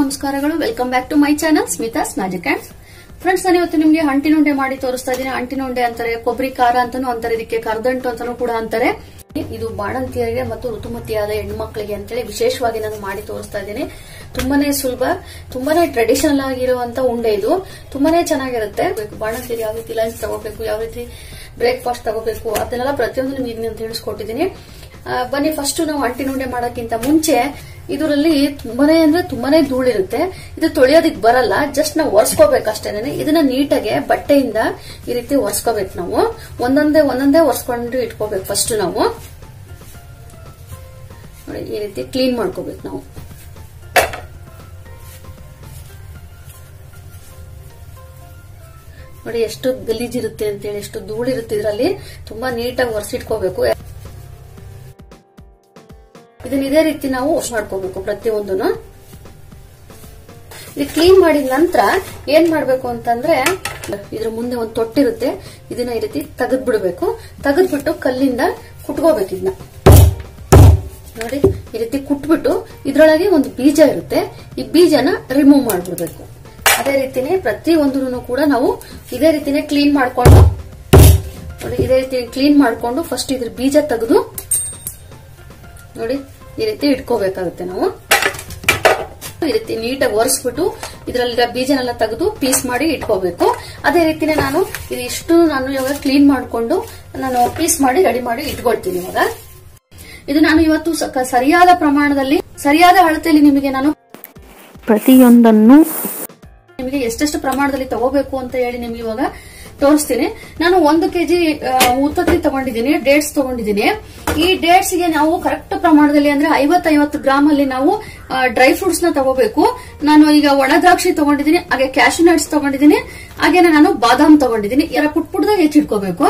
ನಮಸ್ಕಾರಗಳು welcome back to my channel Smitha's magic and friends ನಾನು ಇವತ್ತು ನಿಮ್ಗೆ ಅಂಟಿನುಂಡೆ ಮಾಡಿ ತೋರಿಸ್ತಾ ಇದ್ದೀನಿ ಅಂಟಿನುಂಡೆ ಅಂತಾರೆ ಕೊಬ್ಬರಿ ಖಾರ ಅಂತಾನೂ ಅಂತಾರೆ ಇದಕ್ಕೆ ಕರ್ದಂಟು ಅಂತಾನೂ ಕೂಡ ಅಂತಾರೆ ಇದು ಬಾಣಂತಿಯರಿಗೆ ಮತ್ತು ಋತುಮತಿಯಾದ ಹೆಣ್ಮಕ್ಳಿಗೆ ಅಂತೇಳಿ ವಿಶೇಷವಾಗಿ ನಾನು ಮಾಡಿ ತೋರಿಸ್ತಾ ಇದ್ದೀನಿ ತುಂಬಾನೇ ಸುಲಭ ತುಂಬಾನೇ ಟ್ರೆಡಿಷನಲ್ ಆಗಿರುವಂತ ಉಂಡೆ ಇದು ತುಂಬಾನೇ ಚೆನ್ನಾಗಿರುತ್ತೆ ಬಾಣಂತಿಯರಿಗೆ ಯಾವ ರೀತಿ ಲಂಚ್ ತಗೋಬೇಕು ಯಾವ ರೀತಿ ಬ್ರೇಕ್ಫಾಸ್ಟ್ ತಗೋಬೇಕು ಅದನ್ನೆಲ್ಲ ಪ್ರತಿಯೊಂದು ನಿಮ್ಗೆ ನಾನು ತಿಳಿಸ್ಕೊಟ್ಟಿದ್ದೀನಿ ಆ, ಬನ್ನಿ ಫಸ್ಟ್ ನಾವು ಅಂಟಿನುಂಡೆ ಮಾಡೋಕ್ಕಿಂತ ಮುಂಚೆ ಇದರಲ್ಲಿ ತುಂಬಾನೇ ಅಂದ್ರೆ ತುಂಬಾನೇ ಧೂಳಿರುತ್ತೆ ಇದು ತೊಳೆಯೋದಿಕ್ ಬರಲ್ಲ ಜಸ್ಟ್ ನಾವು ಒರೆಸ್ಕೋಬೇಕಷ್ಟೇನೆ ಇದನ್ನ ನೀಟಾಗಿ ಬಟ್ಟೆಯಿಂದ ಈ ರೀತಿ ಒರೆಸ್ಕೋಬೇಕು ನಾವು ಒಂದೊಂದೇ ಒಂದೊಂದೇ ಒರೆಸ್ಕೊಂಡು ಇಟ್ಕೋಬೇಕು ಫಸ್ಟ್ ನಾವು ನೋಡಿ ಈ ರೀತಿ ಕ್ಲೀನ್ ಮಾಡ್ಕೋಬೇಕು ನಾವು ನೋಡಿ ಎಷ್ಟು ಗಲೀಜಿರುತ್ತೆ ಅಂತೇಳಿ ಎಷ್ಟು ಧೂಳಿರುತ್ತೆ ಇದರಲ್ಲಿ ತುಂಬಾ ನೀಟಾಗಿ ಒರೆಸಿಟ್ಕೋಬೇಕು ಇದನ್ನ ಇದೇ ರೀತಿ ನಾವು ವಾಶ್ ಮಾಡ್ಕೋಬೇಕು ಪ್ರತಿಯೊಂದನ್ನು ಇದು ಕ್ಲೀನ್ ಮಾಡಿದ ನಂತರ ಏನ್ ಮಾಡ್ಬೇಕು ಅಂತಂದ್ರೆ ಇದ್ರ ಮುಂದೆ ಒಂದು ತೊಟ್ಟಿರುತ್ತೆ ಇದನ್ನ ಈ ರೀತಿ ತೆಗೆದ್ ಬಿಡ್ಬೇಕು ತೆಗೆದ್ಬಿಟ್ಟು ಕಲ್ಲಿಂದ ಕುಟ್ಕೋಬೇಕು ಇದನ್ನ ನೋಡಿ ಈ ರೀತಿ ಕುಟ್ಬಿಟ್ಟು ಇದ್ರೊಳಗೆ ಒಂದು ಬೀಜ ಇರುತ್ತೆ ಈ ಬೀಜನ ರಿಮೂವ್ ಮಾಡ್ಬಿಡ್ಬೇಕು ಅದೇ ರೀತಿನೇ ಪ್ರತಿ ಒಂದನ್ನು ಕೂಡ ನಾವು ಇದೇ ರೀತಿನೇ ಕ್ಲೀನ್ ಮಾಡ್ಕೊಂಡು ನೋಡಿ ಇದೇ ರೀತಿ ಕ್ಲೀನ್ ಮಾಡ್ಕೊಂಡು ಫಸ್ಟ್ ಇದ್ರ ಬೀಜ ತೆಗೆದು ನೋಡಿ ಈ ರೀತಿ ಇಟ್ಕೋಬೇಕಾಗುತ್ತೆ ನಾವು ಈ ರೀತಿ ನೀಟಾಗಿ ಒರೆಸ್ಬಿಟ್ಟು ಇದ್ರಲ್ಲಿರೋ ಬೀಜನೆಲ್ಲ ತೆಗೆದು ಪೀಸ್ ಮಾಡಿ ಇಟ್ಕೋಬೇಕು ಅದೇ ರೀತಿನೇ ನಾನು ಇದು ಇಷ್ಟು ನಾನು ಇವಾಗ ಕ್ಲೀನ್ ಮಾಡ್ಕೊಂಡು ನಾನು ಪೀಸ್ ಮಾಡಿ ರೆಡಿ ಮಾಡಿ ಇಟ್ಕೊಳ್ತೀನಿ ಇವಾಗ ಇದು ನಾನು ಇವತ್ತು ಸ- ಸರಿಯಾದ ಪ್ರಮಾಣದಲ್ಲಿ ಸರಿಯಾದ ಅಳತೆಯಲ್ಲಿ ನಿಮಗೆ ನಾನು ಪ್ರತಿಯೊಂದನ್ನು ನಿಮಗೆ ಎಷ್ಟೆಷ್ಟು ಪ್ರಮಾಣದಲ್ಲಿ ತಗೋಬೇಕು ಅಂತ ಹೇಳಿ ನಿಮ್ಗೆ ಇವಾಗ ತೋರಿಸ್ತೀನಿ ನಾನು ಒಂದು ಕೆಜಿ ಉತ್ತತ್ತಿ ತಗೊಂಡಿದ್ದೀನಿ ಡೇಟ್ಸ್ ತಗೊಂಡಿದ್ದೀನಿ ಈ ಡೇಟ್ಸ್ ಗೆ ನಾವು ಕರೆಕ್ಟ್ ಪ್ರಮಾಣದಲ್ಲಿ ಅಂದ್ರೆ ಐವತ್ತೈವತ್ತು ಗ್ರಾಮ್ ಅಲ್ಲಿ ನಾವು ಡ್ರೈ ಫ್ರೂಟ್ಸ್ ನ ತಗೋಬೇಕು ನಾನು ಈಗ ಒಣ ದ್ರಾಕ್ಷಿ ತಗೊಂಡಿದ್ದೀನಿ ಹಾಗೆ ಕ್ಯಾಶು ನಟ್ಸ್ ತಗೊಂಡಿದ್ದೀನಿ ಹಾಗೆ ನಾನು ಬಾದಾಮ್ ತಗೊಂಡಿದ್ದೀನಿ ಎಲ್ಲ ಪುಟ್ ಪುಟ್ಟದಾಗ ಹೆಚ್ಚಿಟ್ಕೋಬೇಕು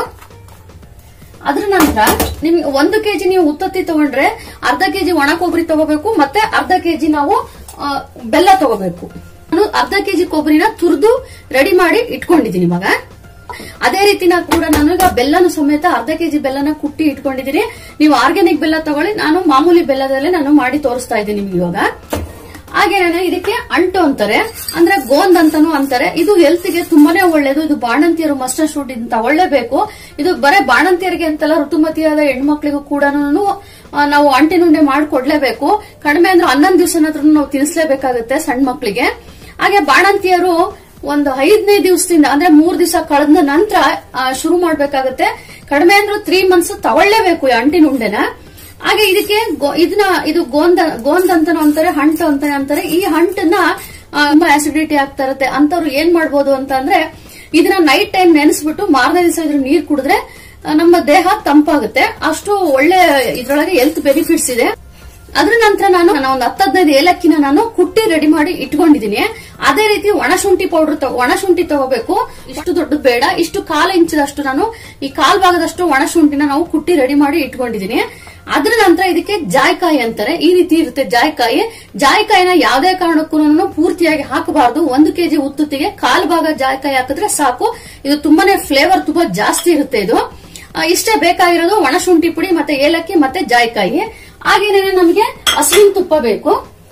ಅದ್ರ ನಂತರ ನಿಮ್ಗೆ ಒಂದು ಕೆಜಿ ನೀವು ಉತ್ತತ್ತಿ ತಗೊಂಡ್ರೆ ಅರ್ಧ ಕೆಜಿ ಒಣ ಕೊಬ್ಬರಿ ತಗೋಬೇಕು ಮತ್ತೆ ಅರ್ಧ ಕೆಜಿ ನಾವು ಆ, ಬೆಲ್ಲ ತಗೋಬೇಕು ನಾನು ಅರ್ಧ ಕೆಜಿ ಕೊಬ್ಬರಿನ ತುರಿದು ರೆಡಿ ಮಾಡಿ ಇಟ್ಕೊಂಡಿದ್ದೀನಿ ಇವಾಗ ಅದೇ ರೀತಿ ನಾ ಕೂಡ ನಾನು ಈಗ ಬೆಲ್ಲನು ಸಮೇತ ಅರ್ಧ ಕೆಜಿ ಬೆಲ್ಲನ ಕುಟ್ಟಿ ಇಟ್ಕೊಂಡಿದ್ದೀನಿ ನೀವು ಆರ್ಗ್ಯಾನಿಕ್ ಬೆಲ್ಲ ತಗೊಳ್ಳಿ ನಾನು ಮಾಮೂಲಿ ಬೆಲ್ಲದಲ್ಲೇ ನಾನು ಮಾಡಿ ತೋರಿಸ್ತಾ ಇದ್ದೀನಿ ನಿಮ್ಗೆ ಇವಾಗ ಹಾಗೆ ಇದಕ್ಕೆ ಅಂಟು ಅಂತಾರೆ ಅಂದ್ರೆ ಗೋಂದ್ ಅಂತಾನು ಅಂತಾರೆ ಇದು ಹೆಲ್ತ್ ಗೆ ತುಂಬಾನೇ ಒಳ್ಳೇದು ಇದು ಬಾಣಂತಿಯರು ಮಸ್ಟರ್ ಶೂಟ್ ಇದನ್ನ ತಗೊಳ್ಳೇಬೇಕು ಇದು ಬರೇ ಬಾಣಂತಿಯರಿಗೆ ಅಂತಲ್ಲ ಋತುಮತಿಯಾದ ಹೆಣ್ಮಕ್ಳಿಗೂ ಕೂಡ ನಾವು ಅಂಟಿನುಂಡೆ ಮಾಡ್ಕೊಡ್ಲೇಬೇಕು ಕಡಿಮೆ ಅಂದ್ರೆ ಹನ್ನೊಂದು ದಿವಸನಾದ್ರೂ ನಾವು ತಿನ್ನಿಸ್ಲೇಬೇಕಾಗುತ್ತೆ ಸಣ್ಣ ಮಕ್ಳಿಗೆ ಹಾಗೆ ಬಾಣಂತಿಯರು ಒಂದು ಐದನೇ ದಿವಸದಿಂದ ಅಂದ್ರೆ ಮೂರ್ ದಿವಸ ಕಳೆದ ನಂತರ ಆ, ಶುರು ಮಾಡ್ಬೇಕಾಗತ್ತೆ ಕಡಿಮೆ ಅಂದ್ರೆ ತ್ರೀ ಮಂತ್ಸ್ ತಗೊಳ್ಳೇಬೇಕು ಈ ಅಂಟಿನುಂಡೆನ ಹಾಗೆ ಇದಕ್ಕೆ ಗೋ- ಇದನ್ನ ಇದು ಗೋಂದ ಗೋಂದ್ ಅಂತಾನು ಅಂತಾರೆ ಹಂಟು ಅಂತಾನೆ ಅಂತಾರೆ ಈ ಹಂಟನ್ನ ಆ, ತುಂಬಾ ಆಸಿಡಿಟಿ ಆಗ್ತಾ ಇರುತ್ತೆ ಅಂತವ್ರು ಏನ್ ಮಾಡ್ಬೋದು ಅಂತ ಅಂದ್ರೆ ಇದನ್ನ ನೈಟ್ ಟೈಮ್ ನೆನೆಸ್ಬಿಟ್ಟು ಮಾರನೇ ದಿವಸ ಇದ್ರ ನೀರ್ ಕುಡಿದ್ರೆ ಆ, ನಮ್ಮ ದೇಹ ತಂಪಾಗುತ್ತೆ ಅಷ್ಟು ಒಳ್ಳೆ ಇದ್ರೊಳಗೆ ಹೆಲ್ತ್ ಬೆನಿಫಿಟ್ಸ್ ಇದೆ ಅದ್ರ ನಂತರ ನಾನು ನಾನು ಒಂದು ಹತ್ತು ಹದಿನೈದು ಏಲಕ್ಕಿನ ನಾನು ಕುಟ್ಟಿ ರೆಡಿ ಮಾಡಿ ಇಟ್ಕೊಂಡಿದ್ದೀನಿ ಅದೇ ರೀತಿ ಒಣ ಶುಂಠಿ ಪೌಡರ್ ಒಣ ಶುಂಠಿ ತಗೋಬೇಕು ಇಷ್ಟು ದೊಡ್ಡದು ಬೇಡ ಇಷ್ಟು ಕಾಲ ಇಂಚದಷ್ಟು ನಾನು ಈ ಕಾಲ್ ಭಾಗದಷ್ಟು ಒಣ ಶುಂಠಿನ ನಾವು ಕುಟ್ಟಿ ರೆಡಿ ಮಾಡಿ ಇಟ್ಕೊಂಡಿದ್ದೀನಿ ಅದ್ರ ನಂತರ ಇದಕ್ಕೆ ಜಾಯ್ಕಾಯಿ ಅಂತಾರೆ ಈ ರೀತಿ ಇರುತ್ತೆ ಜಾಯ್ಕಾಯಿ ಜಾಯ್ಕಾಯಿನ ಯಾವುದೇ ಕಾರಣಕ್ಕೂ ಪೂರ್ತಿಯಾಗಿ ಹಾಕಬಾರದು ಒಂದು ಕೆಜಿ ಉತ್ತುತ್ತಿಗೆ ಕಾಲ್ ಭಾಗ ಜಾಯ್ಕಾಯಿ ಹಾಕಿದ್ರೆ ಸಾಕು ಇದು ತುಂಬಾನೇ ಫ್ಲೇವರ್ ತುಂಬಾ ಜಾಸ್ತಿ ಇರುತ್ತೆ ಇದು ಆ, ಇಷ್ಟೇ ಬೇಕಾಗಿರೋದು ಒಣ ಶುಂಠಿ ಪುಡಿ ಮತ್ತೆ ಏಲಕ್ಕಿ ಮತ್ತೆ ಜಾಯ್ಕಾಯಿ ಹಾಗೇನೆ ನಮಗೆ ಹಸುವಿನ ತುಪ್ಪ ಬೇಕು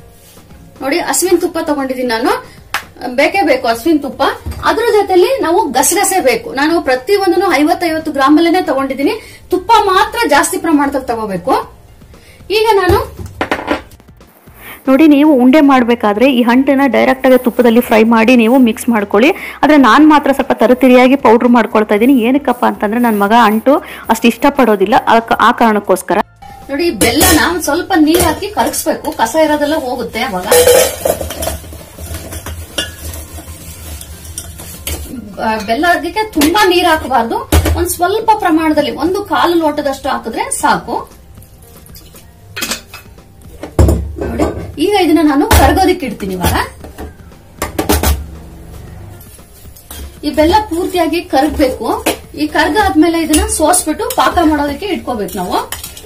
ನೋಡಿ ಹಸುವಿನ ತುಪ್ಪ ತಗೊಂಡಿದ್ದೀನಿ ನಾನು ಬೇಕೇ ಬೇಕು ಹಸುವಿನ ತುಪ್ಪ ಅದ್ರ ಜೊತೆಲಿ ನಾವು ಗಸಗಸೆ ಬೇಕು ನಾನು ಪ್ರತಿ ಒಂದನ್ನು ಐವತ್ತೈವತ್ತು ಗ್ರಾಮ್ ಅಲ್ಲೇನೆ ತಗೊಂಡಿದ್ದೀನಿ ತುಪ್ಪ ಮಾತ್ರ ಜಾಸ್ತಿ ಪ್ರಮಾಣದಲ್ಲಿ ತಗೋಬೇಕು ಈಗ ನಾನು ನೋಡಿ ನೀವು ಉಂಡೆ ಮಾಡಬೇಕಾದ್ರೆ ಈ ಹಂಟನ್ನ ಡೈರೆಕ್ಟ್ ಆಗಿ ತುಪ್ಪದಲ್ಲಿ ಫ್ರೈ ಮಾಡಿ ನೀವು ಮಿಕ್ಸ್ ಮಾಡ್ಕೊಳ್ಳಿ ಆದ್ರೆ ನಾನು ಮಾತ್ರ ಸ್ವಲ್ಪ ತರಿತರಿಯಾಗಿ ಪೌಡ್ರ್ ಮಾಡ್ಕೊಳ್ತಾ ಇದ್ದೀನಿ ಏನಕ್ಕಪ್ಪ ಅಂತಂದ್ರೆ ನನ್ನ ಮಗ ಅಂಟು ಅಷ್ಟು ಇಷ್ಟಪಡೋದಿಲ್ಲ ಆ- ಆ ಕಾರಣಕ್ಕೋಸ್ಕರ ನೋಡಿ ಬೆಲ್ಲನ ಒಂದ್ ಸ್ವಲ್ಪ ನೀರ್ ಹಾಕಿ ಕರಗಿಸ್ಬೇಕು ಕಸ ಇರೋದೆಲ್ಲ ಹೋಗುತ್ತೆ ಅವಾಗ ಬ- ಬೆಲ್ಲ ಅದಕ್ಕೆ ತುಂಬಾ ನೀರ್ ಹಾಕಬಾರ್ದು ಒಂದ್ ಸ್ವಲ್ಪ ಪ್ರಮಾಣದಲ್ಲಿ ಒಂದು ಕಾಲು ಲೋಟದಷ್ಟು ಹಾಕಿದ್ರೆ ಸಾಕು ನೋಡಿ ಈಗ ಇದನ್ನ ನಾನು ಕರಗೋದಿಕ್ಕೆ ಇಡ್ತೀನಿ ಇವಾಗ ಈ ಬೆಲ್ಲ ಪೂರ್ತಿಯಾಗಿ ಕರಗಬೇಕು ಈ ಕರ್ಗಾದ್ಮೇಲೆ ಇದನ್ನ ಸೋಸ್ಬಿಟ್ಟು ಪಾಕ ಮಾಡೋದಕ್ಕೆ ಇಟ್ಕೋಬೇಕು ನಾವು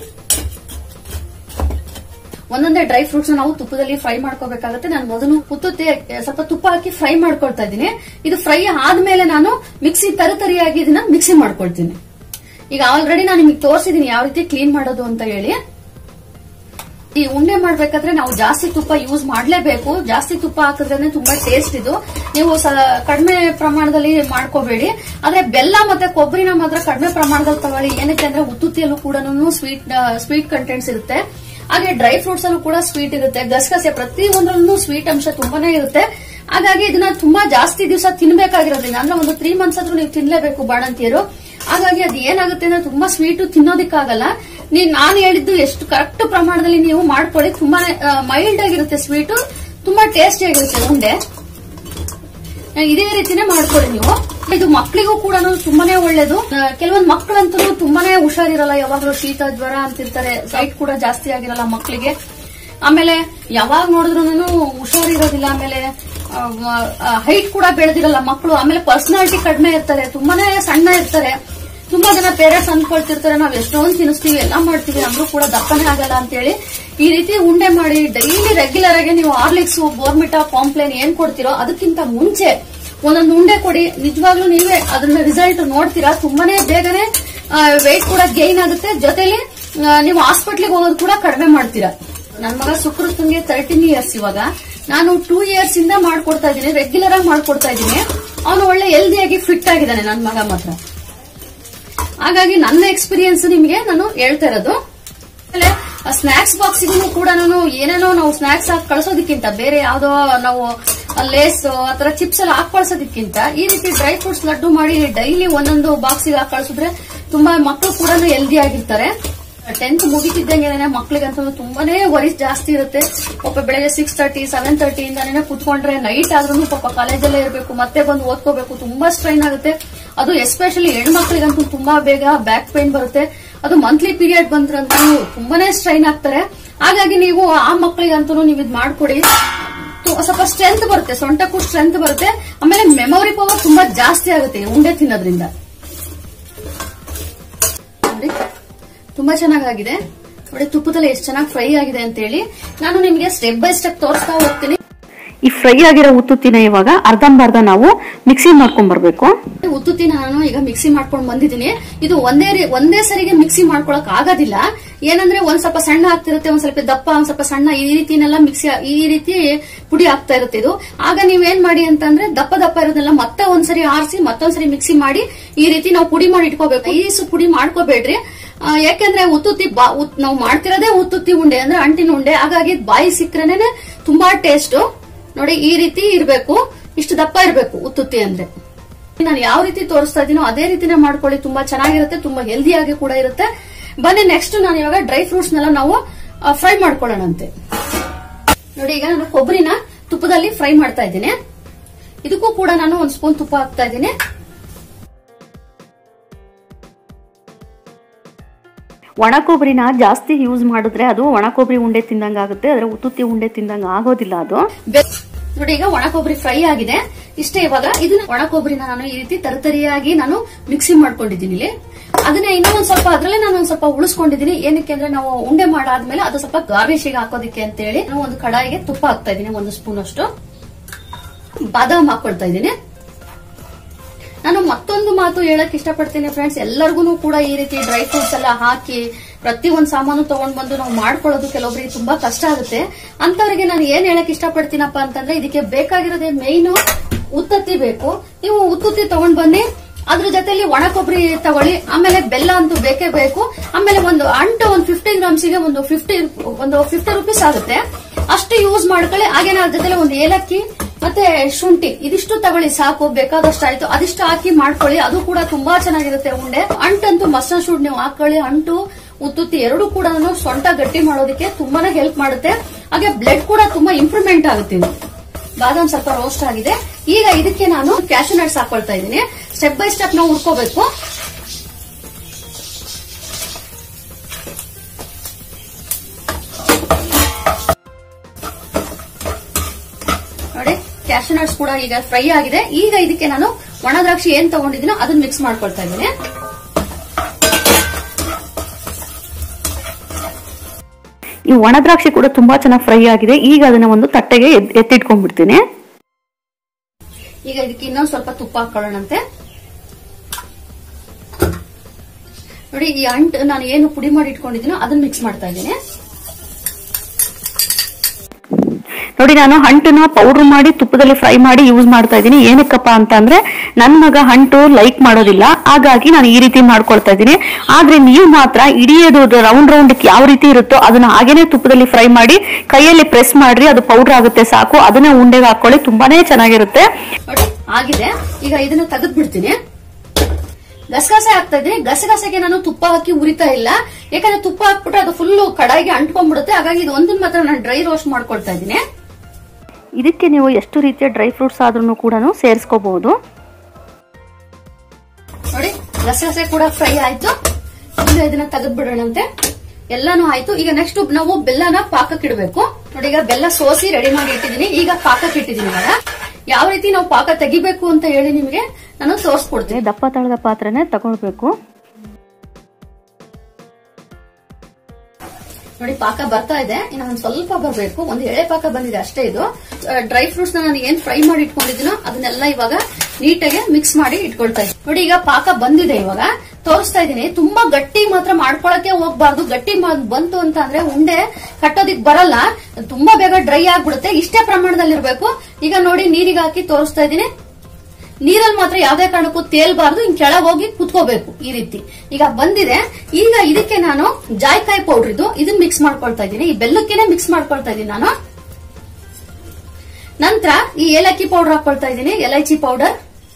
ಒಂದೊಂದೇ ಡ್ರೈ ಫ್ರೂಟ್ಸ್ ನಾವು ತುಪ್ಪದಲ್ಲಿ ಫ್ರೈ ಮಾಡ್ಕೋಬೇಕಾಗುತ್ತೆ ನಾನು ಮೊದಲು ಉತ್ತುತ್ತೆ ಸ್ವಲ್ಪ ತುಪ್ಪ ಹಾಕಿ ಫ್ರೈ ಮಾಡ್ಕೊಳ್ತಾ ಇದ್ದೀನಿ ಇದು ಫ್ರೈ ಆದ್ಮೇಲೆ ನಾನು ಮಿಕ್ಸಿ ತರಿತರಿಯಾಗಿ ಇದನ್ನ ಮಿಕ್ಸಿ ಮಾಡ್ಕೊಳ್ತೀನಿ ಈಗ ಆಲ್ರೆಡಿ ನಾನು ನಿಮಗೆ ತೋರಿಸಿದೀನಿ ಯಾವ ರೀತಿ ಕ್ಲೀನ್ ಮಾಡೋದು ಅಂತ ಹೇಳಿ ಈ ಉಂಡೆ ಮಾಡ್ಬೇಕಾದ್ರೆ ನಾವು ಜಾಸ್ತಿ ತುಪ್ಪ ಯೂಸ್ ಮಾಡ್ಲೇಬೇಕು ಜಾಸ್ತಿ ತುಪ್ಪ ಹಾಕಿದ್ರೆ ತುಂಬಾ ಟೇಸ್ಟ್ ಇದು ನೀವು ಸ- ಕಡಿಮೆ ಪ್ರಮಾಣದಲ್ಲಿ ಮಾಡ್ಕೋಬೇಡಿ ಆದ್ರೆ ಬೆಲ್ಲ ಮತ್ತೆ ಕೊಬ್ಬರಿನ ಮಾತ್ರ ಕಡಿಮೆ ಪ್ರಮಾಣದಲ್ಲಿ ತಗೊಳ್ಳಿ ಏನಕ್ಕೆ ಅಂದ್ರೆ ಉತ್ತುತ್ತಿಯಲ್ಲೂ ಕೂಡ ಸ್ವೀಟ್ ಸ್ವೀಟ್ ಕಂಟೆಂಟ್ಸ್ ಇರುತ್ತೆ ಹಾಗೆ ಡ್ರೈ ಫ್ರೂಟ್ಸ್ ಅಲ್ಲೂ ಕೂಡ ಸ್ವೀಟ್ ಇರುತ್ತೆ ಗಸಗಸೆ ಪ್ರತಿ ಒಂದರಲ್ಲೂ ಸ್ವೀಟ್ ಅಂಶ ತುಂಬಾನೇ ಇರುತ್ತೆ ಹಾಗಾಗಿ ಇದನ್ನ ತುಂಬಾ ಜಾಸ್ತಿ ದಿವಸ ತಿನ್ಬೇಕಾಗಿರೋದ್ರಿಂದ ಅಂದ್ರೆ ಒಂದು ತ್ರೀ ಮಂತ್ಸ್ ಆದ್ರೂ ನೀವು ತಿನ್ಲೇಬೇಕು ಬಾಣಂತಿಯರು ಹಾಗಾಗಿ ಅದು ಏನಾಗುತ್ತೆ ಅಂದ್ರೆ ತುಂಬಾ ಸ್ವೀಟ್ ತಿನ್ನೋದಿಕ್ಕಾಗಲ್ಲ ನೀನ್ ನಾನು ಹೇಳಿದ್ದು ಎಷ್ಟು ಕರೆಕ್ಟ್ ಪ್ರಮಾಣದಲ್ಲಿ ನೀವು ಮಾಡ್ಕೊಳ್ಳಿ ತುಂಬಾ ಮೈಲ್ಡ್ ಆಗಿರುತ್ತೆ ಸ್ವೀಟ್ ತುಂಬಾ ಟೇಸ್ಟಿ ಆಗಿರುತ್ತೆ ಉಂಡೆ ಇದೇ ರೀತಿನೇ ಮಾಡ್ಕೊಳ್ಳಿ ನೀವು ಇದು ಮಕ್ಕಳಿಗೂ ಕೂಡ ತುಂಬಾನೇ ಒಳ್ಳೇದು ಕೆಲವೊಂದು ಮಕ್ಕಳಂತೂ ತುಂಬಾನೇ ಹುಷಾರಿರಲ್ಲ ಯಾವಾಗಲೂ ಶೀತ ಜ್ವರ ಅಂತಿರ್ತಾರೆ ಸೈಟ್ ಕೂಡ ಜಾಸ್ತಿ ಆಗಿರಲ್ಲ ಮಕ್ಕಳಿಗೆ ಆಮೇಲೆ ಯಾವಾಗ ನೋಡಿದ್ರು ಹುಷಾರಿರೋದಿಲ್ಲ ಆಮೇಲೆ ಹೈಟ್ ಕೂಡ ಬೆಳೆದಿರಲ್ಲ ಮಕ್ಕಳು ಆಮೇಲೆ ಪರ್ಸನಾಲಿಟಿ ಕಡಿಮೆ ಇರ್ತಾರೆ ತುಂಬಾನೇ ಸಣ್ಣ ಇರ್ತಾರೆ ತುಂಬಾ ಜನ ಪೇರೆಂಟ್ಸ್ ಅನ್ಕೊಳ್ತಿರ್ತಾರೆ ನಾವ್ ಎಷ್ಟೊಂದು ತಿನ್ನಿಸ್ತೀವಿ ಎಲ್ಲ ಮಾಡ್ತೀವಿ ಅಂದ್ರೂ ಕೂಡ ದಪ್ಪನೇ ಆಗಲ್ಲ ಅಂತೇಳಿ ಈ ರೀತಿ ಉಂಡೆ ಮಾಡಿ ಡೈಲಿ ರೆಗ್ಯುಲರ್ ಆಗಿ ನೀವು ಆರ್ಲಿಕ್ಸ್ ಬೋರ್ಮಿಟಾ ಕಾಂಪ್ಲೇನ್ ಏನ್ ಕೊಡ್ತೀರೋ ಅದಕ್ಕಿಂತ ಮುಂಚೆ ಒಂದೊಂದು ಉಂಡೆ ಕೊಡಿ ನಿಜವಾಗ್ಲೂ ನೀವೇ ಅದನ್ನ ರಿಸಲ್ಟ್ ನೋಡ್ತೀರಾ ತುಂಬಾನೇ ಬೇಗನೆ ವೆಯ್ಟ್ ಕೂಡ ಗೈನ್ ಆಗುತ್ತೆ ಜೊತೆಲಿ ಆ, ನೀವು ಹಾಸ್ಪಿಟ್ಲಿಗೆ ಹೋಗೋದು ಕೂಡ ಕಡಿಮೆ ಮಾಡ್ತೀರಾ ನನ್ನ ಮಗ ಸುಕೃತಂಗೆ ತರ್ಟೀನ್ ಇಯರ್ಸ್ ಇವಾಗ ನಾನು ಟೂ ಇಯರ್ಸ್ ಇಂದ ಮಾಡ್ಕೊಡ್ತಾ ಇದ್ದೀನಿ ರೆಗ್ಯುಲರ್ ಆಗಿ ಮಾಡ್ಕೊಡ್ತಾ ಇದ್ದೀನಿ ಅವನು ಒಳ್ಳೆ ಹೆಲ್ದಿಯಾಗಿ ಫಿಟ್ ಆಗಿದ್ದಾನೆ ನನ್ನ ಮಗ ಮಾತ್ರ ಹಾಗಾಗಿ ನನ್ನ ಎಕ್ಸ್ಪೀರಿಯನ್ಸ್ ನಿಮಗೆ ನಾನು ಹೇಳ್ತಾ ಇರೋದು ಆಮೇಲೆ ಸ್ನಾಕ್ಸ್ ಬಾಕ್ಸಿಗೂ ಕೂಡ ನಾನು ಏನೇನೋ ನಾವು ಸ್ನಾಕ್ಸ್ ಹಾಕಿ ಕಳ್ಸೋದಕ್ಕಿಂತ ಬೇರೆ ಯಾವ್ದೋ ನಾವು ಲೇಸ್ ಆತರ ಚಿಪ್ಸ್ ಎಲ್ಲ ಹಾಕಿ ಕಳ್ಸೋದಕ್ಕಿಂತ ಈ ರೀತಿ ಡ್ರೈ ಫ್ರೂಟ್ಸ್ ಲಡ್ಡು ಮಾಡಿ ಡೈಲಿ ಒಂದೊಂದು ಬಾಕ್ಸಿಗೆ ಹಾಕಿ ಕಳ್ಸಿದ್ರೆ ತುಂಬಾ ಮಕ್ಕಳು ಕೂಡ ಹೆಲ್ದಿ ಆಗಿರ್ತಾರೆ ಟೆಂತ್ ಮುಗಿತಿದ್ದಂಗೆ ಮಕ್ಳಿಗಂತೂ ತುಂಬಾನೇ ವರೀಸ್ ಜಾಸ್ತಿ ಇರುತ್ತೆ ಪಾಪ ಬೆಳಗ್ಗೆ ಸಿಕ್ಸ್ ತರ್ಟಿ ಸೆವೆನ್ ತರ್ಟಿ ಇಂದಾನೇ ಕುತ್ಕೊಂಡ್ರೆ ನೈಟ್ ಆದ್ರೂ ಪಾಪ ಕಾಲೇಜಲ್ಲೇ ಇರಬೇಕು ಮತ್ತೆ ಬಂದು ಓದ್ಕೋಬೇಕು ತುಂಬಾ ಸ್ಟ್ರೈನ್ ಆಗುತ್ತೆ ಅದು ಎಸ್ಪೆಷಲಿ ಹೆಣ್ಮಕ್ಳಿಗಂತೂ ತುಂಬಾ ಬೇಗ ಬ್ಯಾಕ್ ಪೇನ್ ಬರುತ್ತೆ ಅದು ಮಂತ್ಲಿ ಪೀರಿಯಡ್ ಬಂದ್ರಂತೂ ತುಂಬಾನೇ ಸ್ಟ್ರೈನ್ ಆಗ್ತಾರೆ ಹಾಗಾಗಿ ನೀವು ಆ ಮಕ್ಕಳಿಗಂತೂ ನೀವು ಇದು ಮಾಡ್ಕೊಡಿ ತು- ಸ್ವಲ್ಪ ಸ್ಟ್ರೆಂತ್ ಬರುತ್ತೆ ಸೊಂಟಕ್ಕೂ ಸ್ಟ್ರೆಂತ್ ಬರುತ್ತೆ ಆಮೇಲೆ ಮೆಮೊರಿ ಪವರ್ ತುಂಬಾ ಜಾಸ್ತಿ ಆಗುತ್ತೆ ಈ ಉಂಡೆ ತಿನ್ನೋದ್ರಿಂದ ನೋಡಿ ತುಂಬಾ ಚೆನ್ನಾಗಾಗಿದೆ ನೋಡಿ ತುಪ್ಪದಲ್ಲಿ ಎಷ್ಟು ಚೆನ್ನಾಗಿ ಫ್ರೈ ಆಗಿದೆ ಅಂತ ಹೇಳಿ ನಾನು ನಿಮಗೆ ಸ್ಟೆಪ್ ಬೈ ಸ್ಟೆಪ್ ತೋರಿಸ್ತಾ ಹೋಗ್ತೀನಿ ಈ ಫ್ರೈ ಆಗಿರೋ ಉತ್ತುತ್ತಿನ ಇವಾಗ ಅರ್ಧಂಬರ್ಧ ನಾವು ಮಿಕ್ಸಿ ಮಾಡ್ಕೊಂಡ್ ಬರ್ಬೇಕು ಉತ್ತುತ್ತಿನ ನಾನು ಈಗ ಮಿಕ್ಸಿ ಮಾಡ್ಕೊಂಡು ಬಂದಿದ್ದೀನಿ ಇದು ಒಂದೇ ರೀ- ಒಂದೇ ಸರಿಗೆ ಮಿಕ್ಸಿ ಮಾಡ್ಕೊಳಕ್ ಆಗೋದಿಲ್ಲ ಏನಂದ್ರೆ ಒಂದ್ ಸ್ವಲ್ಪ ಸಣ್ಣ ಆಗ್ತಿರುತ್ತೆ ಒಂದ್ ಸ್ವಲ್ಪ ದಪ್ಪ ಒಂದ್ ಸ್ವಲ್ಪ ಸಣ್ಣ ಈ ರೀತಿನೆಲ್ಲ ಮಿಕ್ಸಿ ಈ ರೀತಿ ಪುಡಿ ಆಗ್ತಾ ಇರುತ್ತೆ ಇದು ಆಗ ನೀವೇನ್ ಮಾಡಿ ಅಂತಂದ್ರೆ ದಪ್ಪ ದಪ್ಪ ಇರೋದೆಲ್ಲ ಮತ್ತೆ ಒಂದ್ಸರಿ ಆರಿಸಿ ಮತ್ತೊಂದ್ಸರಿ ಮಿಕ್ಸಿ ಮಾಡಿ ಈ ರೀತಿ ನಾವು ಪುಡಿ ಮಾಡಿ ಇಟ್ಕೋಬೇಕು ಈಸು ಪುಡಿ ಮಾಡ್ಕೋಬೇಡ್ರಿ ಆ, ಯಾಕೆಂದ್ರೆ ಉತ್ತುತ್ತಿ ಬಾ ಉತ್- ನಾವು ಮಾಡ್ತಿರೋದೇ ಉತ್ತುತ್ತಿ ಉಂಡೆ ಅಂದ್ರೆ ಅಂಟಿನ ಉಂಡೆ ಹಾಗಾಗಿ ಬಾಯಿ ಸಿಕ್ಕರೇನೆ ತುಂಬಾ ಟೇಸ್ಟ್ ನೋಡಿ ಈ ರೀತಿ ಇರ್ಬೇಕು ಇಷ್ಟು ದಪ್ಪ ಇರ್ಬೇಕು ಉತ್ತುತ್ತಿ ಅಂದ್ರೆ ನಾನು ಯಾವ ರೀತಿ ತೋರಿಸ್ತಾ ಇದೀನೋ ಅದೇ ರೀತಿನೇ ಮಾಡ್ಕೊಳ್ಳಿ ತುಂಬಾ ಚೆನ್ನಾಗಿರುತ್ತೆ ತುಂಬಾ ಹೆಲ್ದಿ ಆಗಿ ಕೂಡ ಇರುತ್ತೆ ಬನ್ನಿ ನೆಕ್ಸ್ಟ್ ನಾನು ಇವಾಗ ಡ್ರೈ ಫ್ರೂಟ್ಸ್ ನೆಲ್ಲ ನಾವು ಫ್ರೈ ಮಾಡ್ಕೊಳ್ಳೋಣಂತೆ ನೋಡಿ ಈಗ ನಾನು ಕೊಬ್ಬರಿನ ತುಪ್ಪದಲ್ಲಿ ಫ್ರೈ ಮಾಡ್ತಾ ಇದ್ದೀನಿ ಇದಕ್ಕೂ ಕೂಡ ನಾನು ಒಂದ್ ಸ್ಪೂನ್ ತುಪ್ಪ ಹಾಕ್ತಾ ಇದ್ದೀನಿ ಒಣ ಕೊಬ್ಬರಿನ ಜಾಸ್ತಿ ಯೂಸ್ ಮಾಡಿದ್ರೆ ಅದು ಒಣ ಕೊಬ್ಬರಿ ಉಂಡೆ ತಿಂದಂಗ ಆಗುತ್ತೆ ಆದ್ರೆ ಉತ್ತುತ್ತಿ ಉಂಡೆ ತಿಂದಂಗ ಆಗೋದಿಲ್ಲ ಅದು ಬೆ- ನೋಡಿ ಈಗ ಒಣ ಕೊಬ್ಬರಿ ಫ್ರೈ ಆಗಿದೆ ಇಷ್ಟೇ ಇವಾಗ ಇದನ್ನ ಒಣ ಕೊಬ್ಬರಿನ ನಾನು ಈ ರೀತಿ ತರತರಿಯಾಗಿ ನಾನು ಮಿಕ್ಸಿ ಮಾಡ್ಕೊಂಡಿದ್ದೀನಿ ಇಲ್ಲಿ ಅದನ್ನ ಇನ್ನೂ ಒಂದ್ ಸ್ವಲ್ಪ ಅದ್ರಲ್ಲೇ ನಾನು ಒಂದ್ ಸ್ವಲ್ಪ ಉಳಿಸ್ಕೊಂಡಿದ್ದೀನಿ ಏನಕ್ಕೆ ಅಂದ್ರೆ ನಾವು ಉಂಡೆ ಮಾಡಾದ್ಮೇಲೆ ಅದು ಸ್ವಲ್ಪ ಗಾರ್ನಿಶಿಗೆ ಹಾಕೋದಿಕ್ಕೆ ಅಂತ ಹೇಳಿ ನಾನು ಒಂದು ಕಡಾಯಿಗೆ ತುಪ್ಪ ಹಾಕ್ತಾ ಇದ್ದೀನಿ ಒಂದು ಸ್ಪೂನ್ ಅಷ್ಟು ಬಾದಾಮ್ ಹಾಕೊಳ್ತಾ ಇದ್ದೀನಿ ನಾನು ಮತ್ತೊಂದು ಮಾತು ಹೇಳಕ್ ಇಷ್ಟಪಡ್ತೀನಿ ಫ್ರೆಂಡ್ಸ್ ಎಲ್ಲರಿಗೂ ಕೂಡ ಈ ರೀತಿ ಡ್ರೈ ಫ್ರೂಟ್ಸ್ ಎಲ್ಲ ಹಾಕಿ ಪ್ರತಿ ಒಂದ್ ಸಾಮಾನು ತಗೊಂಡ್ ಬಂದು ನಾವು ಮಾಡ್ಕೊಳ್ಳೋದು ಕೆಲವೊಬ್ಬರಿಗೆ ತುಂಬಾ ಕಷ್ಟ ಆಗುತ್ತೆ ಅಂತವರಿಗೆ ನಾನು ಏನ್ ಹೇಳಕ್ ಇಷ್ಟಪಡ್ತೀನಪ್ಪ ಅಂತಂದ್ರೆ ಇದಕ್ಕೆ ಬೇಕಾಗಿರೋದೇ ಮೇಯ್ನು ಉತ್ತತ್ತಿ ಬೇಕು ನೀವು ಉತ್ತುತ್ತಿ ತಗೊಂಡ್ ಬನ್ನಿ ಅದ್ರ ಜೊತೆಲಿ ಒಣ ಕೊಬ್ಬರಿ ತಗೊಳ್ಳಿ ಆಮೇಲೆ ಬೆಲ್ಲ ಅಂತೂ ಬೇಕೇ ಬೇಕು ಆಮೇಲೆ ಒಂದು ಅಂಟು ಒಂದು ಫಿಫ್ಟಿ ಗ್ರಾಮ್ಸಿಗೆ ಒಂದು ಫಿಫ್ಟಿ ಒಂದು ಫಿಫ್ಟಿ ರುಪೀಸ್ ಆಗುತ್ತೆ ಅಷ್ಟು ಯೂಸ್ ಮಾಡ್ಕೊಳ್ಳಿ ಹಾಗೇನೆ ಅದ್ರ ಜೊತೆಲಿ ಒಂದು ಏಲಕ್ಕಿ ಮತ್ತೆ ಶುಂಠಿ ಇದಿಷ್ಟು ತಗೊಳ್ಳಿ ಸಾಕು ಬೇಕಾದಷ್ಟು ಆಯ್ತು ಅದಿಷ್ಟು ಹಾಕಿ ಮಾಡ್ಕೊಳ್ಳಿ ಅದು ಕೂಡ ತುಂಬಾ ಚೆನ್ನಾಗಿರುತ್ತೆ ಉಂಡೆ ಅಂಟಂತೂ ಮಸ್ಟರ್ಡ್ ಶೂಡ್ ನೀವು ಹಾಕೊಳ್ಳಿ ಅಂಟು ಉತ್ತುತ್ತಿ ಎರಡು ಕೂಡ ಸೊಂಟ ಗಟ್ಟಿ ಮಾಡೋದಕ್ಕೆ ತುಂಬಾನೇ ಹೆಲ್ಪ್ ಮಾಡುತ್ತೆ ಹಾಗೆ ಬ್ಲಡ್ ಕೂಡ ತುಂಬಾ ಇಂಪ್ರೂವ್ಮೆಂಟ್ ಆಗುತ್ತೆ ಇದು ಬಾದಾಮ್ ಸ್ವಲ್ಪ ರೋಸ್ಟ್ ಆಗಿದೆ ಈಗ ಇದಕ್ಕೆ ನಾನು ಕ್ಯಾಶು ನಟ್ಸ್ ಹಾಕೊಳ್ತಾ ಇದ್ದೀನಿ ಸ್ಟೆಪ್ ಬೈ ಸ್ಟೆಪ್ ನಾವು ಹುರ್ಕೋಬೇಕು ನೋಡಿ ಕ್ಯಾಶು ನಟ್ಸ್ ಕೂಡ ಈಗ ಫ್ರೈ ಆಗಿದೆ ಈಗ ಇದಕ್ಕೆ ನಾನು ಒಣ ದ್ರಾಕ್ಷಿ ಏನ್ ತಗೊಂಡಿದ್ದೀನೋ ಅದನ್ನ ಮಿಕ್ಸ್ ಮಾಡ್ಕೊಳ್ತಾ ಇದ್ದೀನಿ ಈ ಒಣ ದ್ರಾಕ್ಷಿ ಕೂಡ ತುಂಬಾ ಚೆನ್ನಾಗಿ ಫ್ರೈ ಆಗಿದೆ ಈಗ ಅದನ್ನ ಒಂದು ತಟ್ಟೆಗೆ ಎತ್- ಎತ್ತಿಟ್ಕೊಂಡ್ಬಿಡ್ತೀನಿ ಈಗ ಇದಕ್ಕೆ ಇನ್ನೊಂದ್ ಸ್ವಲ್ಪ ತುಪ್ಪ ಹಾಕೊಳ್ಳೋಣಂತೆ ನೋಡಿ ಈ ಅಂಟ್ ನಾನು ಏನು ಪುಡಿ ಮಾಡಿ ಇಟ್ಕೊಂಡಿದ್ದೀನೋ ಅದನ್ನ ಮಿಕ್ಸ್ ಮಾಡ್ತಾ ಇದ್ದೀನಿ ನೋಡಿ ನಾನು ಹಂಟನ್ನ ಪೌಡರ್ ಮಾಡಿ ತುಪ್ಪದಲ್ಲಿ ಫ್ರೈ ಮಾಡಿ ಯೂಸ್ ಮಾಡ್ತಾ ಇದ್ದೀನಿ ಏನಕ್ಕಪ್ಪ ಅಂತ ಅಂದ್ರೆ ನನ್ ಮಗ ಹಂಟು ಲೈಕ್ ಮಾಡೋದಿಲ್ಲ ಹಾಗಾಗಿ ನಾನು ಈ ರೀತಿ ಮಾಡ್ಕೊಳ್ತಾ ಇದ್ದೀನಿ ಆದ್ರೆ ನೀವು ಮಾತ್ರ ಇಡೀ ಅದು ರೌಂಡ್ ರೌಂಡ್ ಯಾವ ರೀತಿ ಇರುತ್ತೋ ಅದನ್ನ ಹಾಗೇನೆ ತುಪ್ಪದಲ್ಲಿ ಫ್ರೈ ಮಾಡಿ ಕೈಯಲ್ಲಿ ಪ್ರೆಸ್ ಮಾಡ್ರಿ ಅದು ಪೌಡರ್ ಆಗುತ್ತೆ ಸಾಕು ಅದನ್ನ ಉಂಡೆಗೆ ಹಾಕೊಳ್ಳಿ ತುಂಬಾನೇ ಚೆನ್ನಾಗಿರುತ್ತೆ ನೋಡಿ ಆಗಿದೆ ಈಗ ಇದನ್ನ ತೆಗೆದು ಬಿಡ್ತೀನಿ ಗಸಗಸೆ ಹಾಕ್ತಾ ಇದ್ದೀನಿ ಗಸಗಸೆಗೆ ನಾನು ತುಪ್ಪ ಹಾಕಿ ಉರಿತಾ ಇಲ್ಲ ಯಾಕಂದ್ರೆ ತುಪ್ಪ ಹಾಕ್ಬಿಟ್ರೆ ಅದು ಫುಲ್ ಕಡಾಯಿಗೆ ಅಂಟ್ಕೊಂಡ್ಬಿಡುತ್ತೆ ಹಾಗಾಗಿ ಇದು ಒಂದನ್ನ ಮಾತ್ರ ನಾನು ಡ್ರೈ ರೋಸ್ಟ್ ಮಾಡ್ಕೊಳ್ತಾ ಇದ್ದೀನಿ ಇದಕ್ಕೆ ನೀವು ಎಷ್ಟು ರೀತಿಯ ಡ್ರೈ ಫ್ರೂಟ್ಸ್ ಆದ್ರೂ ಕೂಡ ಸೇರಿಸ್ಕೋಬಹುದು ನೋಡಿ ಗಸಗಸೆ ಕೂಡ ಫ್ರೈ ಆಯ್ತು ಈಗ ಇದನ್ನ ತೆಗೆದು ಬಿಡೋಣಂತೆ ಎಲ್ಲಾನು ಆಯ್ತು ಈಗ ನೆಕ್ಸ್ಟ್ ನಾವು ಬೆಲ್ಲನ ಪಾಕಕ್ಕೆ ಇಡಬೇಕು ನೋಡಿ ಈಗ ಬೆಲ್ಲ ಸೋಸಿ ರೆಡಿ ಮಾಡಿ ಇಟ್ಟಿದ್ದೀನಿ ಈಗ ಪಾಕಕ್ಕೆ ಇಟ್ಟಿದ್ದೀನಿ ಇವಾಗ ಯಾವ ರೀತಿ ನಾವು ಪಾಕ ತೆಗಿಬೇಕು ಅಂತ ಹೇಳಿ ನಿಮಗೆ ನಾನು ತೋರಿಸ್ಕೊಡ್ತೀನಿ ದಪ್ಪ ತಳದ ಪಾತ್ರೆನೇ ತಗೊಳ್ಬೇಕು ನೋಡಿ ಪಾಕ ಬರ್ತಾ ಇದೆ ಇನ್ನು ಒಂದ್ ಸ್ವಲ್ಪ ಬರಬೇಕು ಒಂದು ಎಳೆ ಪಾಕ ಬಂದಿದೆ ಅಷ್ಟೇ ಇದು ಡ್ರೈ ಫ್ರೂಟ್ಸ್ ನಾನು ಏನ್ ಫ್ರೈ ಮಾಡಿ ಇಟ್ಕೊಂಡಿದ್ದೀನೋ ಅದನ್ನೆಲ್ಲ ಇವಾಗ ನೀಟಾಗಿ ಮಿಕ್ಸ್ ಮಾಡಿ ಇಟ್ಕೊಳ್ತಾ ಇದ್ದೀನಿ ನೋಡಿ ಈಗ ಪಾಕ ಬಂದಿದೆ ಇವಾಗ ತೋರಿಸ್ತಾ ಇದ್ದೀನಿ ತುಂಬಾ ಗಟ್ಟಿ ಮಾತ್ರ ಮಾಡ್ಕೊಳಕ್ಕೆ ಹೋಗ್ಬಾರ್ದು ಗಟ್ಟಿ ಮಾ- ಬಂತು ಅಂತ ಅಂದ್ರೆ ಉಂಡೆ ಕಟ್ಟೋದಿಕ್ ಬರಲ್ಲ ತುಂಬಾ ಬೇಗ ಡ್ರೈ ಆಗ್ಬಿಡುತ್ತೆ ಇಷ್ಟೇ ಪ್ರಮಾಣದಲ್ಲಿ ಇರ್ಬೇಕು ಈಗ ನೋಡಿ ನೀರಿಗೆ ಹಾಕಿ ತೋರಿಸ್ತಾ ಇದ್ದೀನಿ ನೀರಲ್ಲಿ ಮಾತ್ರ ಯಾವ್ದೇ ಕಾರಣಕ್ಕೂ ತೇಲ್ಬಾರ್ದು ಹಿಂಗ್ ಕೆಳಗ್ ಹೋಗಿ ಕುತ್ಕೋಬೇಕು ಈ ರೀತಿ ಈಗ ಬಂದಿದೆ ಈಗ ಇದಕ್ಕೆ ನಾನು ಜಾಯ್ಕಾಯಿ ಪೌಡರ್ ಇದು ಇದನ್ನ ಮಿಕ್ಸ್ ಮಾಡ್ಕೊಳ್ತಾ ಇದ್ದೀನಿ ಈ ಬೆಲ್ಲಕ್ಕೆನೆ ಮಿಕ್ಸ್ ಮಾಡ್ಕೊಳ್ತಾ ಇದ್ದೀನಿ ನಾನು ನಂತರ ಈ ಏಲಕ್ಕಿ ಪೌಡರ್ ಹಾಕೊಳ್ತಾ ಇದ್ದೀನಿ ಎಲೈಚಿ ಪೌಡರ್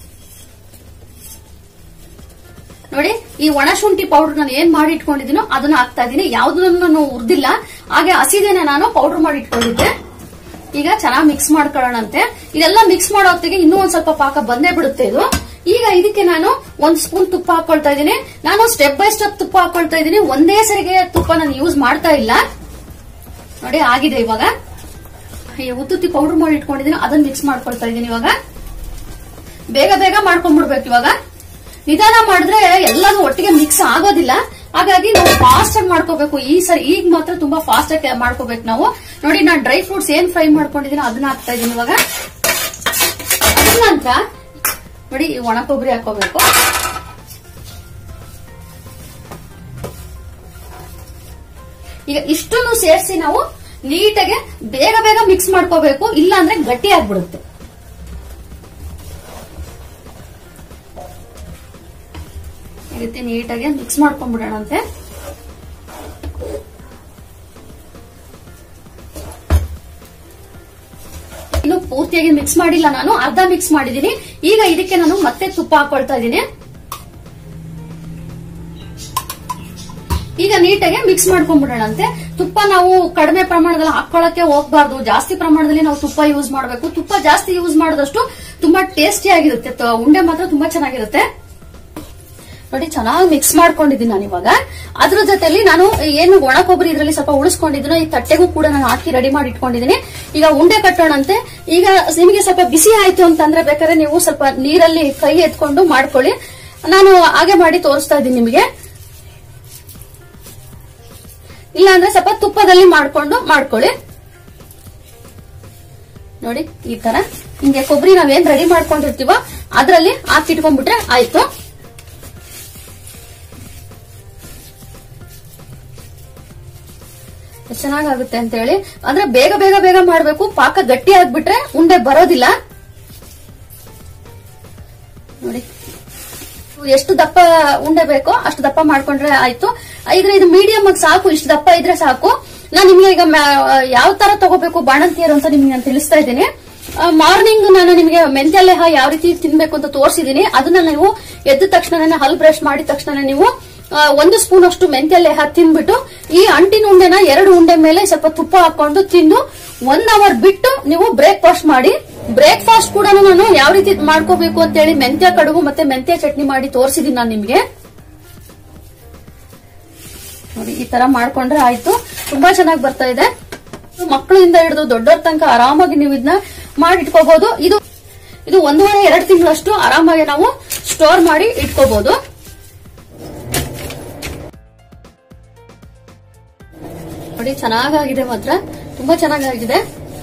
ನೋಡಿ ಈ ಒಣ ಶುಂಠಿ ಪೌಡರ್ ನಾನು ಏನ್ ಮಾಡಿ ಇಟ್ಕೊಂಡಿದ್ದೀನೋ ಅದನ್ನ ಹಾಕ್ತಾ ಇದ್ದೀನಿ ಯಾವ್ದನ್ನು ನಾನು ಉರ್ದಿಲ್ಲ ಹಾಗೆ ಹಸಿದೇನೆ ನಾನು ಪೌಡರ್ ಮಾಡಿ ಇಟ್ಕೊಂಡಿದ್ದೆ ಈಗ ಚೆನ್ನಾಗಿ ಮಿಕ್ಸ್ ಮಾಡ್ಕೊಳ್ಳೋಣಂತೆ ಇದೆಲ್ಲ ಮಿಕ್ಸ್ ಮಾಡೋ ಹೊತ್ತಿಗೆ ಇನ್ನೂ ಒಂದ್ ಸ್ವಲ್ಪ ಪಾಕ ಬಂದೇ ಬಿಡುತ್ತೆ ಇದು ಈಗ ಇದಕ್ಕೆ ನಾನು ಒಂದ್ ಸ್ಪೂನ್ ತುಪ್ಪ ಹಾಕೊಳ್ತಾ ಇದ್ದೀನಿ ನಾನು ಸ್ಟೆಪ್ ಬೈ ಸ್ಟೆಪ್ ತುಪ್ಪ ಹಾಕೊಳ್ತಾ ಇದ್ದೀನಿ ಒಂದೇ ಸರಿಗೆ ತುಪ್ಪ ನಾನು ಯೂಸ್ ಮಾಡ್ತಾ ಇಲ್ಲ ನೋಡಿ ಆಗಿದೆ ಇವಾಗ ಈ ಉತ್ತುತ್ತಿ ಪೌಡರ್ ಮಾಡಿ ಇಟ್ಕೊಂಡಿದ್ದೀನಿ ಅದನ್ನ ಮಿಕ್ಸ್ ಮಾಡ್ಕೊಳ್ತಾ ಇದ್ದೀನಿ ಇವಾಗ ಬೇಗ ಬೇಗ ಮಾಡ್ಕೊಂಡ್ಬಿಡ್ಬೇಕು ಇವಾಗ ನಿಧಾನ ಮಾಡಿದ್ರೆ ಎಲ್ಲಾನು ಒಟ್ಟಿಗೆ ಮಿಕ್ಸ್ ಆಗೋದಿಲ್ಲ ಹಾಗಾಗಿ ನಾವು ಫಾಸ್ಟ್ ಆಗಿ ಮಾಡ್ಕೋಬೇಕು ಈ ಸರಿ ಈಗ ಮಾತ್ರ ತುಂಬಾ ಫಾಸ್ಟ್ ಆಗಿ ಮಾಡ್ಕೋಬೇಕು ನಾವು ನೋಡಿ ನಾನು ಡ್ರೈ ಫ್ರೂಟ್ಸ್ ಏನ್ ಫ್ರೈ ಮಾಡ್ಕೊಂಡಿದ್ದೀನಿ ಅದನ್ನ ಹಾಕ್ತಾ ಇದ್ದೀನಿ ಇವಾಗ ಅದ್ರ ನಂತರ ನೋಡಿ ಈ ಒಣ ಕೊಬ್ಬರಿ ಹಾಕೋಬೇಕು ಈಗ ಇಷ್ಟನ್ನು ಸೇರಿಸಿ ನಾವು ನೀಟಾಗಿ ಬೇಗ ಬೇಗ ಮಿಕ್ಸ್ ಮಾಡ್ಕೋಬೇಕು ಇಲ್ಲ ಅಂದ್ರೆ ಗಟ್ಟಿ ಆಗ್ಬಿಡುತ್ತೆ ಈ ರೀತಿ ನೀಟಾಗಿ ಮಿಕ್ಸ್ ಮಾಡ್ಕೊಂಡ್ಬಿಡೋಣಂತೆ ಇನ್ನು ಪೂರ್ತಿಯಾಗಿ ಮಿಕ್ಸ್ ಮಾಡಿಲ್ಲ ನಾನು ಅರ್ಧ ಮಿಕ್ಸ್ ಮಾಡಿದೀನಿ ಈಗ ಇದಕ್ಕೆ ನಾನು ಮತ್ತೆ ತುಪ್ಪ ಹಾಕೊಳ್ತಾ ಇದ್ದೀನಿ ಈಗ ನೀಟಾಗಿ ಮಿಕ್ಸ್ ಮಾಡ್ಕೊಂಡ್ಬಿಡೋಣಂತೆ ತುಪ್ಪ ನಾವು ಕಡಿಮೆ ಪ್ರಮಾಣದಲ್ಲಿ ಹಾಕೊಳ್ಳಕ್ಕೆ ಹೋಗ್ಬಾರ್ದು ಜಾಸ್ತಿ ಪ್ರಮಾಣದಲ್ಲಿ ನಾವು ತುಪ್ಪ ಯೂಸ್ ಮಾಡಬೇಕು ತುಪ್ಪ ಜಾಸ್ತಿ ಯೂಸ್ ಮಾಡಿದಷ್ಟು ತುಂಬಾ ಟೇಸ್ಟಿ ಆಗಿರುತ್ತೆ ತ- ಉಂಡೆ ಮಾತ್ರ ತುಂಬಾ ಚೆನ್ನಾಗಿರುತ್ತೆ ನೋಡಿ ಚೆನ್ನಾಗಿ ಮಿಕ್ಸ್ ಮಾಡ್ಕೊಂಡಿದ್ದೀನಿ ನಾನು ಇವಾಗ ಅದ್ರ ಜೊತೆಲಿ ನಾನು ಏನು ಒಣ ಕೊಬ್ಬರಿ ಇದರಲ್ಲಿ ಸ್ವಲ್ಪ ಉಳಿಸ್ಕೊಂಡಿದ್ದೀನೋ ಈ ತಟ್ಟೆಗೂ ಕೂಡ ನಾನು ಹಾಕಿ ರೆಡಿ ಮಾಡಿ ಇಟ್ಕೊಂಡಿದ್ದೀನಿ ಈಗ ಉಂಡೆ ಕಟ್ಟೋಣಂತೆ ಈಗ ನಿಮಗೆ ಸ್ವಲ್ಪ ಬಿಸಿ ಆಯ್ತು ಅಂತಂದ್ರೆ ಬೇಕಾದ್ರೆ ನೀವು ಸ್ವಲ್ಪ ನೀರಲ್ಲಿ ಕೈ ಎತ್ಕೊಂಡು ಮಾಡ್ಕೊಳ್ಳಿ ನಾನು ಹಾಗೆ ಮಾಡಿ ತೋರಿಸ್ತಾ ಇದ್ದೀನಿ ನಿಮಗೆ ಇಲ್ಲ ಅಂದ್ರೆ ಸ್ವಲ್ಪ ತುಪ್ಪದಲ್ಲಿ ಮಾಡ್ಕೊಂಡು ಮಾಡ್ಕೊಳ್ಳಿ ನೋಡಿ ಈ ತರ ಹಿಂಗೆ ಕೊಬ್ಬರಿ ನಾವೇನ್ ರೆಡಿ ಮಾಡ್ಕೊಂಡಿರ್ತೀವೋ ಅದ್ರಲ್ಲಿ ಹಾಕಿಟ್ಕೊಂಡ್ಬಿಟ್ರೆ ಆಯ್ತು ಎಷ್ಟ್ ಚೆನ್ನಾಗಾಗುತ್ತೆ ಅಂತ ಹೇಳಿ ಅಂದ್ರೆ ಬೇಗ ಬೇಗ ಬೇಗ ಮಾಡ್ಬೇಕು ಪಾಕ ಗಟ್ಟಿ ಆಗ್ಬಿಟ್ರೆ ಉಂಡೆ ಬರೋದಿಲ್ಲ ನೋಡಿ ಎಷ್ಟು ದಪ್ಪ ಉಂಡೆ ಬೇಕೋ ಅಷ್ಟು ದಪ್ಪ ಮಾಡ್ಕೊಂಡ್ರೆ ಆಯ್ತು ಇದ್ರೆ ಇದು ಮೀಡಿಯಂ ಆಗಿ ಸಾಕು ಇಷ್ಟು ದಪ್ಪ ಇದ್ರೆ ಸಾಕು ನಾನು ನಿಮ್ಗೆ ಈಗ ಯಾವ ತರ ತಗೋಬೇಕು ಬಾಣಂತಿಯರು ಅಂತ ನಿಮ್ಗೆ ನಾನು ತಿಳಿಸ್ತಾ ಇದ್ದೀನಿ ಮಾರ್ನಿಂಗ್ ನಾನು ನಿಮಗೆ ಮೆಂತ್ಯ ಲೇಹ ಯಾವ ರೀತಿ ತಿನ್ಬೇಕು ಅಂತ ತೋರಿಸಿದೀನಿ ಅದನ್ನ ನೀವು ಎದ್ದ ತಕ್ಷಣ ಹಲ್ ಬ್ರಷ್ ಮಾಡಿದ ತಕ್ಷಣ ನೀವು ಆ, ಒಂದು ಸ್ಪೂನ್ ಅಷ್ಟು ಮೆಂತ್ಯ ಲೇಹ ತಿನ್ಬಿಟ್ಟು ಈ ಅಂಟಿನ ಉಂಡೆನ ಎರಡು ಉಂಡೆ ಮೇಲೆ ಸ್ವಲ್ಪ ತುಪ್ಪ ಹಾಕೊಂಡು ತಿಂದು ಒನ್ ಅವರ್ ಬಿಟ್ಟು ನೀವು ಬ್ರೇಕ್ಫಾಸ್ಟ್ ಮಾಡಿ ಬ್ರೇಕ್ಫಾಸ್ಟ್ ಕೂಡ ನಾನು ಯಾವ ರೀತಿ ಮಾಡ್ಕೋಬೇಕು ಅಂತ ಹೇಳಿ ಮೆಂತ್ಯ ಕಡುಬು ಮತ್ತೆ ಮೆಂತ್ಯ ಚಟ್ನಿ ಮಾಡಿ ತೋರಿಸಿದೀನಿ ನಾನು ನಿಮ್ಗೆ ನೋಡಿ ಈ ತರ ಮಾಡ್ಕೊಂಡ್ರೆ ಆಯ್ತು ತುಂಬಾ ಚೆನ್ನಾಗಿ ಬರ್ತಾ ಇದೆ ಮಕ್ಕಳಿಂದ ಹಿಡಿದು ದೊಡ್ಡವ್ರ ತನಕ ಆರಾಮಾಗಿ ನೀವು ಇದನ್ನ ಮಾಡಿಟ್ಕೋಬಹುದು ಇದು ಇದು ಒಂದೂವರೆ ಎರಡು ತಿಂಗಳಷ್ಟು ಆರಾಮಾಗಿ ನಾವು ಸ್ಟೋರ್ ಮಾಡಿ ಇಟ್ಕೋಬಹುದು ನೋಡಿ ಚೆನ್ನಾಗಾಗಿದೆ ಮಾತ್ರ ತುಂಬಾ ಚೆನ್ನಾಗಾಗಿದೆ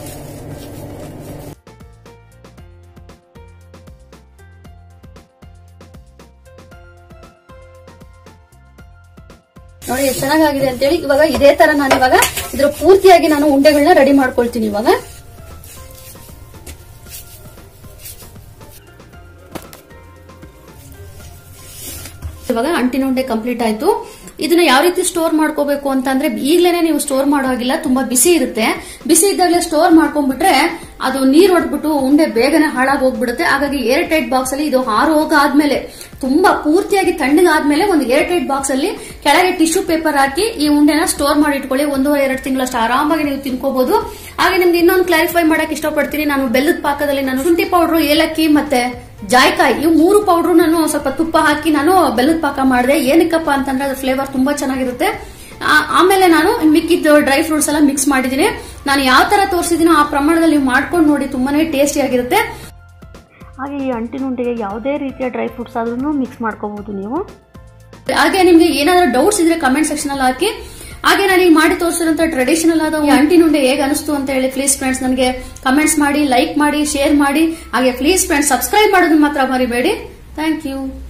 ನೋಡಿ ಎಷ್ಟು ಚೆನ್ನಾಗಾಗಿದೆ ಅಂತೇಳಿ ಇವಾಗ ಇದೇ ತರ ನಾನು ಇವಾಗ ಇದ್ರ ಪೂರ್ತಿಯಾಗಿ ನಾನು ಉಂಡೆಗಳನ್ನ ರೆಡಿ ಮಾಡ್ಕೊಳ್ತೀನಿ ಇವಾಗ ಇವಾಗ ಅಂಟಿನ ಉಂಡೆ ಕಂಪ್ಲೀಟ್ ಆಯ್ತು ಇದನ್ನ ಯಾವ ರೀತಿ ಸ್ಟೋರ್ ಮಾಡ್ಕೋಬೇಕು ಅಂತ ಅಂದ್ರೆ ಈಗ್ಲೇನೆ ನೀವು ಸ್ಟೋರ್ ಮಾಡೋ ಹಾಗಿಲ್ಲ ತುಂಬಾ ಬಿಸಿ ಇರುತ್ತೆ ಬಿಸಿ ಇದ್ದಾಗಲೇ ಸ್ಟೋರ್ ಮಾಡ್ಕೊಂಡ್ಬಿಟ್ರೆ ಅದು ನೀರ್ ಹೊಡ್ಬಿಟ್ಟು ಉಂಡೆ ಬೇಗನೆ ಹಾಳಾಗಿ ಹೋಗ್ಬಿಡುತ್ತೆ ಹಾಗಾಗಿ ಏರ್ ಟೈಟ್ ಬಾಕ್ಸ್ ಅಲ್ಲಿ ಇದು ಹಾರು ಹೋಗಾದ್ಮೇಲೆ ತುಂಬಾ ಪೂರ್ತಿಯಾಗಿ ತಣ್ಣಗಾದ್ಮೇಲೆ ಒಂದು ಏರ್ ಟೈಟ್ ಬಾಕ್ಸ್ ಅಲ್ಲಿ ಕೆಳಗೆ ಟಿಶ್ಯೂ ಪೇಪರ್ ಹಾಕಿ ಈ ಉಂಡೆನ ಸ್ಟೋರ್ ಮಾಡಿ ಇಟ್ಕೊಳ್ಳಿ ಒಂದೂವರೆ ಎರಡು ತಿಂಗಳಷ್ಟು ಆರಾಮಾಗಿ ನೀವು ತಿನ್ಕೋಬಹುದು ಹಾಗೆ ನಿಮ್ಗೆ ಇನ್ನೊಂದು ಕ್ಲಾರಿಫೈ ಮಾಡಕ್ ಇಷ್ಟಪಡ್ತೀನಿ ನಾನು ಬೆಲ್ಲದ ಪಾಕದಲ್ಲಿ ನಾನು ಶುಂಠಿ ಪೌಡರ್ ಏಲಕ್ಕಿ ಮತ್ತೆ ಜಾಯ್ಕಾಯಿ ಇವು ಮೂರು ಪೌಡರ್ ನಾನು ಸ್ವಲ್ಪ ತುಪ್ಪ ಹಾಕಿ ನಾನು ಬೆಲ್ಲದ ಪಾಕ ಮಾಡಿದೆ ಏನಕ್ಕಪ್ಪ ಅಂತಂದ್ರೆ ಅದ್ರ ಫ್ಲೇವರ್ ತುಂಬಾ ಚೆನ್ನಾಗಿರುತ್ತೆ ಆ- ಆಮೇಲೆ ನಾನು ಮಿಕ್ಕಿದ್ದು ಡ್ರೈ ಫ್ರೂಟ್ಸ್ ಎಲ್ಲ ಮಿಕ್ಸ್ ಮಾಡಿದ್ದೀನಿ ನಾನು ಯಾವ ತರ ತೋರಿಸಿದೀನೋ ಆ ಪ್ರಮಾಣದಲ್ಲಿ ನೀವು ಮಾಡ್ಕೊಂಡು ನೋಡಿ ತುಂಬಾನೇ ಟೇಸ್ಟಿ ಆಗಿರುತ್ತೆ ಹಾಗೆ ಈ ಅಂಟಿನ ಉಂಡೆಗೆ ಯಾವುದೇ ರೀತಿಯ ಡ್ರೈ ಫ್ರೂಟ್ಸ್ ಆದ್ರೂ ಮಿಕ್ಸ್ ಮಾಡ್ಕೋಬಹುದು ನೀವು ಹಾಗೆ ನಿಮ್ಗೆ ಏನಾದ್ರೂ ಡೌಟ್ಸ್ ಇದ್ರೆ ಕಮೆಂಟ್ ಸೆಕ್ಷನ್ ಅಲ್ಲಿ ಹಾಕಿ ಹಾಗೆ ನಾನು ಈಗ ಮಾಡಿ ತೋರಿಸಿರೋಂಥ ಟ್ರೆಡಿಷನಲ್ ಆದ ಈ ಅಂಟಿನುಂಡೆ ಹೇಗೆ ಅನಿಸ್ತು ಅಂತ ಹೇಳಿ ಪ್ಲೀಸ್ ಫ್ರೆಂಡ್ಸ್ ನನಗೆ ಕಮೆಂಟ್ಸ್ ಮಾಡಿ ಲೈಕ್ ಮಾಡಿ ಶೇರ್ ಮಾಡಿ ಹಾಗೆ ಪ್ಲೀಸ್ ಫ್ರೆಂಡ್ಸ್ ಸಬ್ಸ್ಕ್ರೈಬ್ ಮಾಡೋದನ್ನ ಮಾತ್ರ ಮರಿಬೇಡಿ ಥ್ಯಾಂಕ್ ಯು